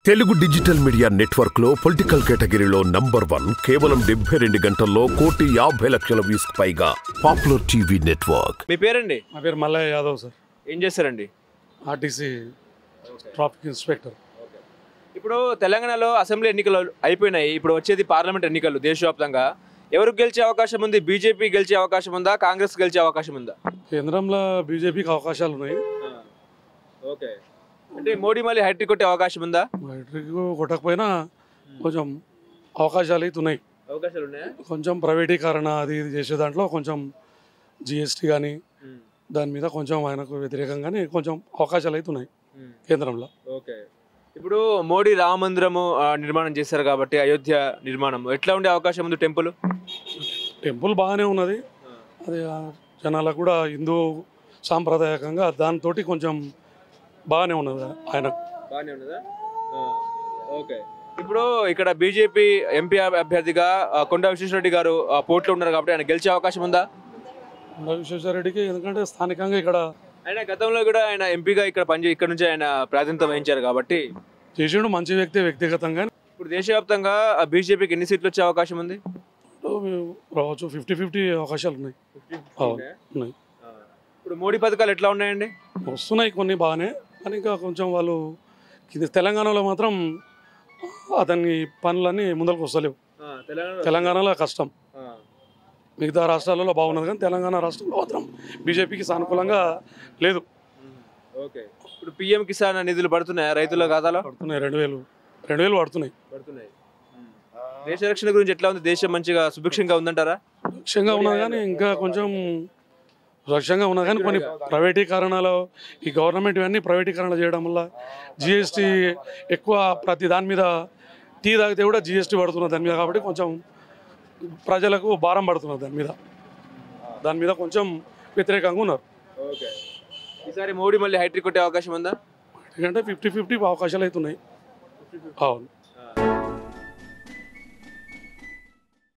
Telugu digital media network లో political కేటగిరీలో number one కేవలం డెబ్బై రెండు గంటల్లో కోటి యాభై లక్షల వ్యూస్ పైగా పాపులర్ టీవీ నెట్వర్క్ మీ పేరండి నా పేరు మల్లయ్య యాదవ్ సార్ ఏం చేస్తారండి ఆర్టీసీ ట్రాఫిక్ ఇన్స్పెక్టర్ ఇప్పుడు తెలంగాణలో అసెంబ్లీ ఎన్నికలు అయిపోయినాయి ఇప్పుడు వచ్చేది పార్లమెంట్ ఎన్నికలు దేశవ్యాప్తంగా ఎవరు గెలిచే అవకాశం ఉంది బీజేపీ గెలిచే అవకాశం ఉందా కాంగ్రెస్ గెలిచే అవకాశం ఉందా కేంద్రంలో బీజేపీకి అవకాశాలు ఉన్నాయి ఓకే అంటే మోడీ మళ్ళీ హైట్రిక్ కొట్టే అవకాశం ఉందా బయటకు కొట్టకపోయినా కొంచెం అవకాశాలు అయితే ఉన్నాయి అవకాశాలు ఉన్నాయా కొంచెం ప్రైవేటీకరణ అది ఇది చేసే దాంట్లో కొంచెం జిఎస్టీ కానీ దాని మీద కొంచెం ఆయనకు వ్యతిరేకంగానే కొంచెం అవకాశాలు అయితే ఉన్నాయి కేంద్రంలో ఓకే ఇప్పుడు మోడీ రామ మందిరము ఆ, నిర్మాణం చేశారు కాబట్టి అయోధ్య నిర్మాణం ఎట్లా ఉండే అవకాశం ఉంది టెంపుల్ టెంపుల్ బాగానే ఉన్నది అది ఆ జనాలకు కూడా హిందూ సాంప్రదాయకంగా దాంతో కొంచెం బాగానే ఉన్నది ఆయన బాగానే ఉన్నదా ఓకే ఇప్పుడు ఇక్కడ బీజేపీ ఎంపీ అభ్యర్థిగా ఆ, కొండా విశ్వేశ్వరరెడ్డి గారు ఆ, పోటీలో ఉన్నారు కాబట్టి ఆయన గెలిచే అవకాశం ఉందా విశ్వేశ్వరరెడ్డికి ఎందుకంటే స్థానికంగా ఇక్కడ ఆయన గతంలో కూడా ఆయన ఎంపీగా ఇక్కడ పనిచే ఇక్కడ నుంచి ఆయన ప్రాతినిధ్యం వహించారు కాబట్టి చేసిండు మంచి వ్యక్తి వ్యక్తిగతంగా ఇప్పుడు దేశవ్యాప్తంగా ఆ బీజేపీకి ఎన్ని సీట్లు వచ్చే అవకాశం ఉంది రావచ్చు ఫిఫ్టీ ఫిఫ్టీ అవకాశాలు ఉన్నాయి అవును, ఉన్నాయి ఇప్పుడు మోడీ పథకాలు ఎట్లా ఉన్నాయండి వస్తున్నాయి కొన్ని బాగానే కానీ ఇంకా కొంచెం వాళ్ళు ఇది తెలంగాణలో మాత్రం అతని పనులన్నీ ముందరకు వస్తలేవు తెలంగాణలో కష్టం మిగతా రాష్ట్రాలలో బాగున్నది కానీ తెలంగాణ రాష్ట్రంలో మాత్రం బీజేపీకి సానుకూలంగా లేదు ఓకే ఇప్పుడు పిఎం కిసాన్ నిధులు పడుతున్నాయా రైతుల ఖాతాలో పడుతున్నాయి రెండు వేలు రెండు వేలు పడుతున్నాయి పడుతున్నాయి దేశ రక్షణ గురించి ఎట్లా ఉంది దేశం మంచిగా సుభిక్షంగా ఉందంటారా లక్ష్యంగా ఉన్నది కానీ ఇంకా కొంచెం లక్ష్యంగా ఉన్నది కానీ కొన్ని ప్రైవేటీకరణలో ఈ గవర్నమెంట్ ఇవన్నీ ప్రైవేటీకరణ చేయడం వల్ల జిఎస్టీ ఎక్కువ ప్రతి దాని మీద టీ తాగితే కూడా జిఎస్టీ పడుతున్నది దాని మీద కాబట్టి కొంచెం ప్రజలకు భారం పడుతున్నది దాని మీద దాని మీద కొంచెం వ్యతిరేకంగా ఉన్నారు ఓకే ఈసారి మోడీ మళ్ళీ హైట్రిక్ కొట్టే అవకాశం ఉందా ఎందుకంటే ఫిఫ్టీ ఫిఫ్టీ అవకాశాలు అవుతున్నాయి అవును